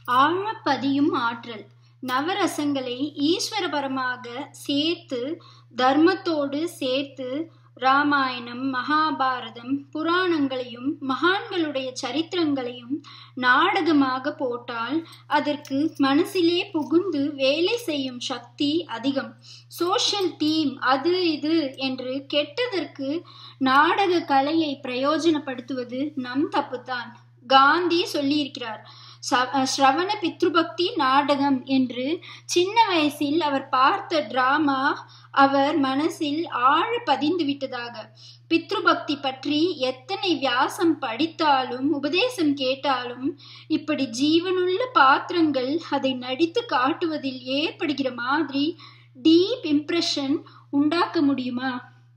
ஆழப்பதியும் ஆற்றல் நவரசங்களை ஈஸ்வரபரமாக சேர்த்து தர்மத்தோடு சேர்த்து ராமாயணம் மகாபாரதம் புராணங்களையும் மகான்களுடைய சரித்திரங்களையும் நாடகமாக போட்டால் அதற்கு மனசிலே புகுந்து வேலை செய்யும் சக்தி அதிகம் சோஷியல் தீம் அது இது என்று கெட்டதற்கு நாடக கலையை பிரயோஜனப்படுத்துவது நம் தப்புத்தான் காந்தி சொல்லியிருக்கிறார் ஸ்ரவண பித்ருபக்தி நாடகம் என்று சின்ன வயசில் அவர் பார்த்த டிராமா அவர் மனசில் ஆழ பதிந்து விட்டதாக பித்ருபக்தி பற்றி எத்தனை வியாசம் படித்தாலும் உபதேசம் கேட்டாலும் இப்படி ஜீவனுள்ள பாத்திரங்கள் அதை நடித்து காட்டுவதில் ஏற்படுகிற மாதிரி டீப் இம்ப்ரெஷன் உண்டாக்க முடியுமா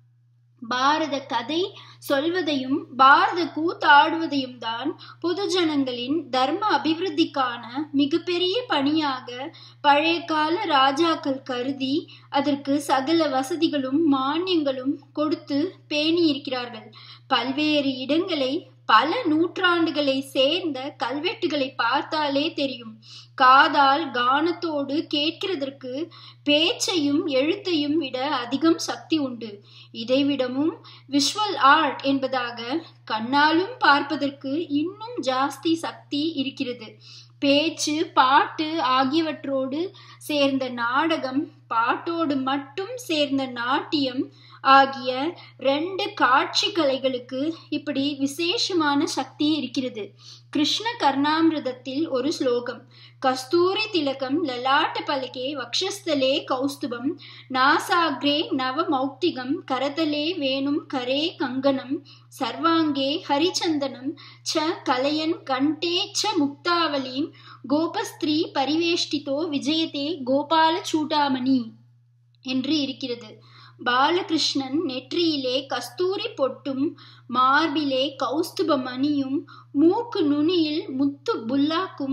பாரத கதை சொல்வதையும் பாரத கூத்தாடுவதையும் தான் பொதுஜனங்களின் தர்ம அபிவிருத்திக்கான மிகப்பெரிய பணியாக பழைய கால ராஜாக்கள் கருதி அதற்கு சகல வசதிகளும் மானியங்களும் கொடுத்து பேணியிருக்கிறார்கள் பல்வேறு இடங்களை பல நூற்றாண்டுகளை சேர்ந்த கல்வெட்டுகளை பார்த்தாலே தெரியும் காதால் கானத்தோடு கேட்கிறதற்கு பேச்சையும் எழுத்தையும் விட அதிகம் சக்தி உண்டு இதைவிடவும் விஷுவல் ஆர்ட் என்பதாக கண்ணாலும் பார்ப்பதற்கு இன்னும் ஜாஸ்தி சக்தி இருக்கிறது பேச்சு பாட்டு ஆகியவற்றோடு சேர்ந்த நாடகம் பாட்டோடு மட்டும் சேர்ந்த நாட்டியம் ஆகிய ரெண்டு காட்சி கலைகளுக்கு இப்படி விசேஷமான சக்தி இருக்கிறது கிருஷ்ண கர்ணாமிரதத்தில் ஒரு ஸ்லோகம் கஸ்தூரி திலகம் லலாட்ட பலகே வக்ஷஸ்தலே கௌஸ்துபம் நாசாக்ரே நவ மௌக்திகம் கரதலே வேணும் கரே கங்கணம் சர்வாங்கே ஹரிச்சந்தனம் ச கலையன் கண்டே ச முக்தாவலீம் கோபஸ்திரீ பரிவேஷ்டிதோ விஜயதே கோபால சூடாமணி என்று இருக்கிறது பாலகிருஷ்ணன் நெற்றியிலே கஸ்தூரி பொட்டும் மார்பிலே கௌஸ்துப மணியும் மூக்கு நுனியில் முத்து புல்லாக்கும்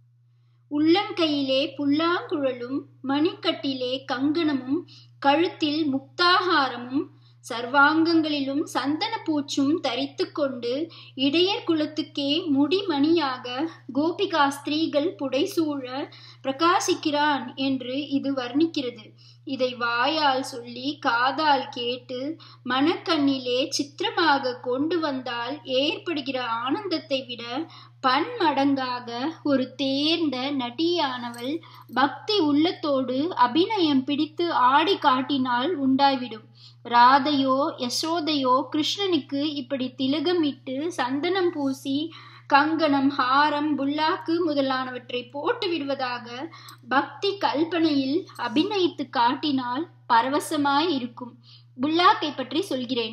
உள்ளங்கையிலே புல்லாங்குழலும் மணிக்கட்டிலே கங்கணமும் கழுத்தில் முக்தாகாரமும் சர்வாங்கங்களிலும் சந்தன பூச்சும் தரித்து கொண்டு இடையர் குலத்துக்கே முடிமணியாக கோபிகா ஸ்திரீகள் புடைசூழ பிரகாசிக்கிறான் என்று இது வர்ணிக்கிறது இதை வாயால் சொல்லி காதால் கேட்டு மனக்கண்ணிலே சித்திரமாக கொண்டு வந்தால் ஏற்படுகிற ஆனந்தத்தை விட பன்மடங்காக ஒரு தேர்ந்த நட்டியானவள் பக்தி உள்ளத்தோடு அபிநயம் பிடித்து ஆடி காட்டினால் உண்டாய்விடும் ராதையோ யசோதையோ கிருஷ்ணனுக்கு இப்படி திலகமிட்டு சந்தனம் பூசி கங்கணம் ஹாரம் புல்லாக்கு முதலானவற்றை போட்டு விடுவதாக பக்தி கல்பனையில் அபிநயித்து காட்டினால் பரவசமாய் இருக்கும் புல்லாக்கை பற்றி சொல்கிறேன்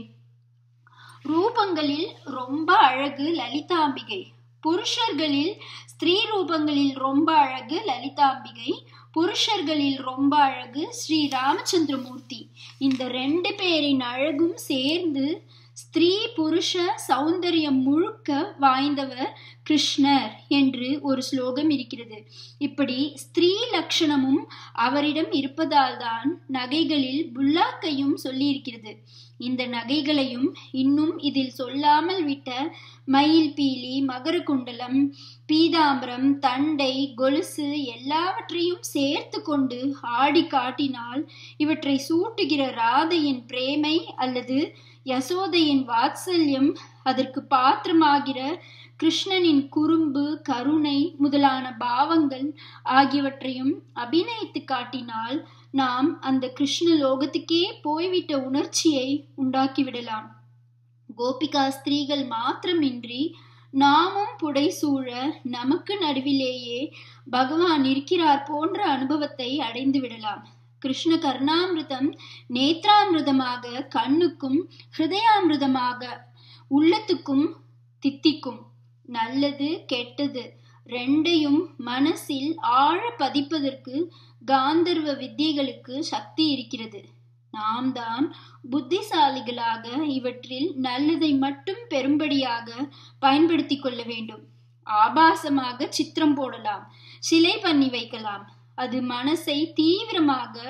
ரூபங்களில் ரொம்ப அழகு லலிதாம்பிகை புருஷர்களில் ஸ்திரீ ரூபங்களில் ரொம்ப அழகு லலிதாம்பிகை புருஷர்களில் ரொம்ப அழகு ஸ்ரீ ராமச்சந்திரமூர்த்தி இந்த ரெண்டு பேரின் அழகும் சேர்ந்து ஸ்திரீ புருஷ சௌந்தரியம் முழுக்க வாய்ந்தவர் கிருஷ்ணர் என்று ஒரு ஸ்லோகம் இருக்கிறது இப்படி ஸ்திரீ லட்சணமும் அவரிடம் இருப்பதால் தான் நகைகளில் புல்லாக்கையும் சொல்லியிருக்கிறது இந்த நகைகளையும் இன்னும் இதில் சொல்லாமல் விட்ட மயில் பீலி மகர குண்டலம் பீதாம்பரம் தண்டை கொலுசு எல்லாவற்றையும் சேர்த்து கொண்டு ஆடி காட்டினால் இவற்றை சூட்டுகிற ராதையின் பிரேமை அல்லது யசோதையின் வாத்சல்யம் அதற்கு பாத்திரமாகிற கிருஷ்ணனின் குறும்பு கருணை முதலான பாவங்கள் ஆகியவற்றையும் அபிநயித்து காட்டினால் நாம் அந்த கிருஷ்ண லோகத்துக்கே போய்விட்ட உணர்ச்சியை உண்டாக்கிவிடலாம் கோபிகா ஸ்திரீகள் மாத்திரமின்றி நாமும் புடைசூழ நமக்கு நடுவிலேயே பகவான் இருக்கிறார் போன்ற அனுபவத்தை அடைந்து விடலாம் கிருஷ்ண கர்ணாமிருதம் நேத்ராமிருதமாக கண்ணுக்கும் ஹிருதயாமிருதமாக உள்ளத்துக்கும் தித்திக்கும் நல்லது கெட்டது ரெண்டையும் மனசில் ஆழ பதிப்பதற்கு காந்தர்வ வித்தியைகளுக்கு சக்தி இருக்கிறது நாம் தான் புத்திசாலிகளாக இவற்றில் நல்லதை மட்டும் பெரும்படியாக பயன்படுத்தி கொள்ள வேண்டும் ஆபாசமாக சித்திரம் போடலாம் சிலை பண்ணி வைக்கலாம் அது மனசை தீவிரமாக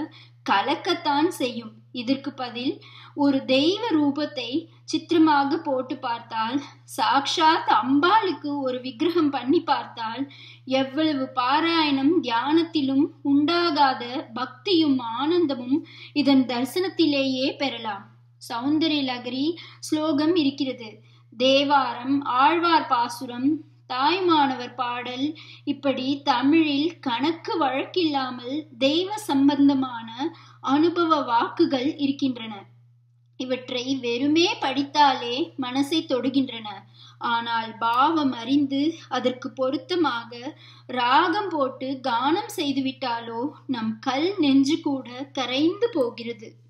கலக்கத்தான் செய்யும் இதற்கு பதில் ஒரு தெய்வ ரூபத்தை சித்திரமாக போட்டு பார்த்தால் சாக்ஷாத் அம்பாளுக்கு ஒரு விக்கிரகம் பண்ணி பார்த்தால் எவ்வளவு பாராயணம் தியானத்திலும் உண்டாகாத பக்தியும் ஆனந்தமும் இதன் தரிசனத்திலேயே பெறலாம் சௌந்தரிய லகரி ஸ்லோகம் இருக்கிறது தேவாரம் ஆழ்வார் பாசுரம் தாய்மானவர் பாடல் இப்படி தமிழில் கணக்கு வழக்கில்லாமல் தெய்வ சம்பந்தமான அனுபவ வாக்குகள் இருக்கின்றன இவற்றை வெறுமே படித்தாலே மனசை தொடுகின்றன ஆனால் பாவம் அறிந்து அதற்கு பொருத்தமாக ராகம் போட்டு கானம் செய்துவிட்டாலோ நம் கல் நெஞ்சு கூட கரைந்து போகிறது